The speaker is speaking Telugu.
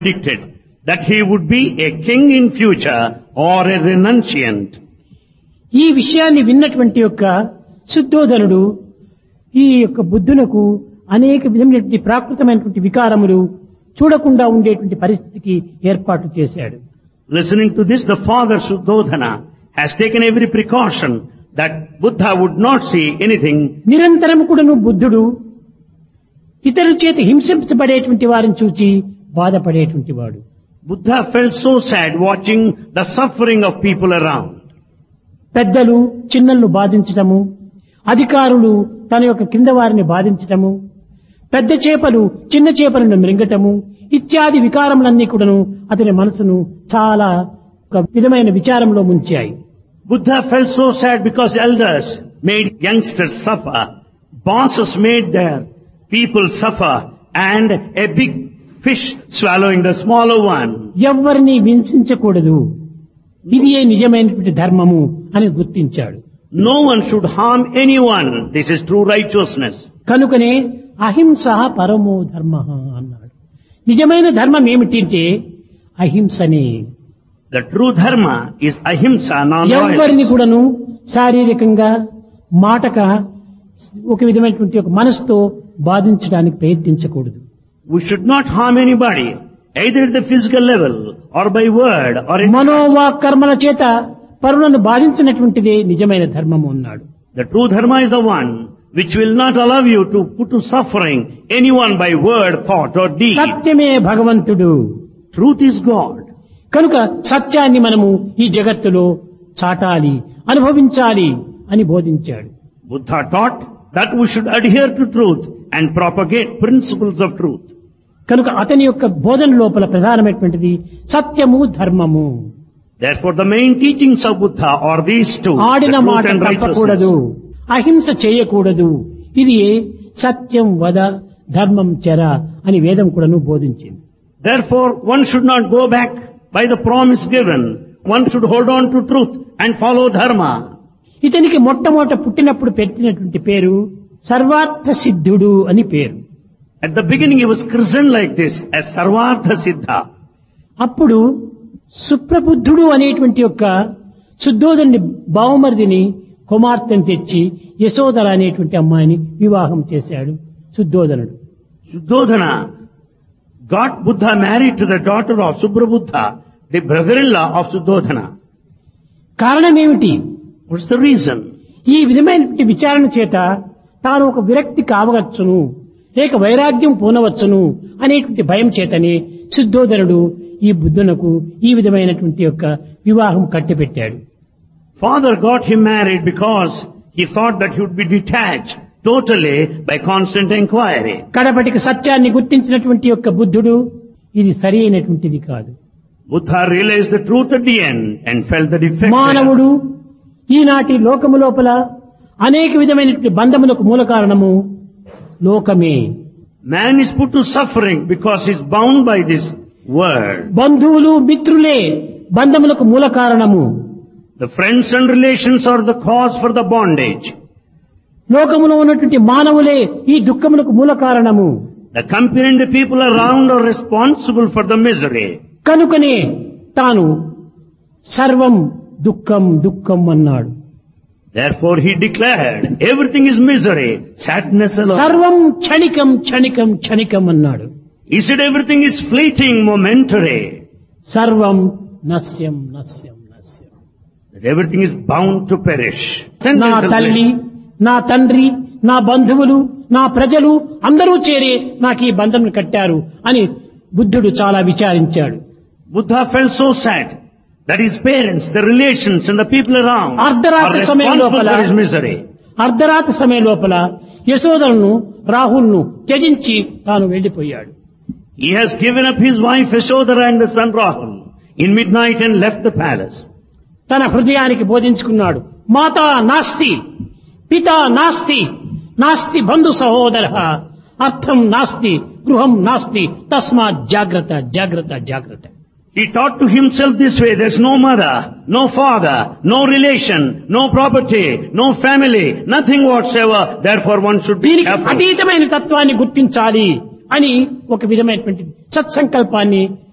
predicted that he would be a king in future or a renunciant. ఈ విషయాన్ని విన్నటువంటి యొక్క శుద్ధోధనుడు ఈ యొక్క బుద్ధునకు అనేక విధమైనటువంటి ప్రాకృతమైనటువంటి వికారములు చూడకుండా ఉండేటువంటి పరిస్థితికి ఏర్పాటు చేశాడు Listening to this, the father Suddhodana has taken every precaution that Buddha would not see anything. నిరంతరం కూడాను బుద్ధుడు ఇతరుల చేత హింసించబడేటువంటి వారిని చూచి బాధపడేటువంటి వాడు Buddha felt so sad watching the suffering of people around. పెద్దలు చిన్నలను బాధించటము అధికారులు తన యొక్క కింద వారిని బాధించటము పెద్ద చేపలు చిన్న చేపలను మృంగటము ఇత్యాది వికారములన్నీ కూడాను అతని మనసును చాలా ఒక విధమైన విచారంలో ముంచాయి Buddha felt so sad because elders made youngsters suffer, bosses made their people suffer, and a big fish swallowing the smaller one. ఎవ్వరిని హింసించకూడదు ఇది ఏ నిజమైనటువంటి ధర్మము అని గుర్తించాడు No one should harm anyone. This is true righteousness. కనుకనే అహింస పరమో ధర్మ అన్నాడు నిజమైన ధర్మం ఏమిటంటే అహింసనే The true dharma is ahimsa, ఎవరిని non-violence. కూడాను శారీరకంగా మాటక ఒక విధమైనటువంటి ఒక మనసుతో బాధించడానికి ప్రయత్నించకూడదు We should not harm anybody, either at the physical level, or by word, or in మనోవాక్ కర్మల చేత పరులను బాధించినటువంటిదే నిజమైన ధర్మము అన్నాడు The true dharma is the one which will not allow you to put to suffering anyone by word, thought or deed. సత్యమే భగవంతుడు Truth is God. కనుక సత్యాన్ని మనము ఈ జగత్తులో చాటాలి అనుభవించాలి అని బోధించాడు Buddha taught that we should adhere to truth and propagate principles of truth. కనుక అతని యొక్క బోధన లోపల ప్రధానమైనటువంటిది సత్యము ధర్మము Therefore the main teachings of Buddha are these two, the ఆడిన truth మాట and తప్పకూడదు righteousness. అహింస చేయకూడదు ఇది సత్యం వద ధర్మం చెర అని వేదం కూడాను బోధించింది Therefore one should not go back by the promise given. One should hold on to truth and follow dharma. ఇతనికి మొట్టమొదట పుట్టినప్పుడు పెట్టినటువంటి పేరు సర్వార్థ సిద్ధుడు అని పేరు At the beginning he was christened like this as Sarvartha Siddha. అప్పుడు సుప్రబుద్ధుడు అనేటువంటి యొక్క శుద్ధోదరుని బావమరిదిని కుమార్తెను తెచ్చి యశోదర అనేటువంటి అమ్మాయిని వివాహం చేశాడు శుద్ధోదనుడు Suddhodana got Buddha married to the daughter of Suprabuddha, the brother-in-law of Suddhodana. కారణం ఏమిటి What's the reason? ఈ విధమైనటువంటి విచారణ చేత తాను ఒక విరక్తి కావవచ్చును లేక వైరాగ్యం పూనవచ్చును అనేటువంటి భయం చేతనే శుద్ధోదరుడు ఈ బుద్ధునకు ఈ విధమైనటువంటి యొక్క వివాహం కట్టిపెట్టాడు Father got him married because he thought that he would be detached totally by constant inquiry. కడపటికి సత్యాన్ని గుర్తించినటువంటి యొక్క బుద్ధుడు ఇది సరి అయినటువంటిది కాదు Buddha realized the truth at the end and felt the defect. మానవుడు ఈనాటి లోకము లోపల అనేక విధమైనటువంటి బంధములకు మూల కారణము లోకమే Man is put to suffering because he is bound by this world. బంధువులు మిత్రులే బంధములకు మూల కారణము The friends and relations are the cause for the bondage. లోకములో ఉన్నటువంటి మానవులే ఈ దుఃఖములకు మూల కారణము The company and the people around are responsible for the misery. కనుకనే తాను సర్వం దుఃఖం దుఃఖం అన్నాడు Therefore he declared, everything is misery, sadness alone. సర్వం క్షణికం క్షణికం క్షణికం అన్నాడు He said everything is fleeting, momentary. సర్వం నశ్యం నశ్యం నశ్యం That everything is bound to perish. నా Sentence తల్లి నా తండ్రి నా బంధువులు నా ప్రజలు అందరూ చేరి నాకు ఈ బంధం కట్టారు అని బుద్ధుడు చాలా విచారించాడు Buddha felt so sad that his parents, the relations and the people around are అర్ధరాత్రి సమయం responsible లోపల for his misery. అర్ధరాత్రి సమయం లోపల యశోదరును రాహుల్ను త్యజించి తాను వెళ్లిపోయాడు He has given up his wife Yashodhara and the son Rahul in midnight and left the palace. తన హృదయానికి బోధించుకున్నాడు మాతా నాస్తి పితా నాస్తి నాస్తి బంధు సహోదర అర్థం నాస్తి గృహం నాస్తి తస్మాత్ జాగ్రత్త జాగ్రత్త జాగ్రత్త He taught to himself this way, there's no mother, no father, no relation, no property, no family, nothing whatsoever. Therefore one should be దీనికి careful. అతీతమైన తత్వాన్ని గుర్తించాలి అని ఒక విధమైనటువంటి సత్సంకల్పాన్ని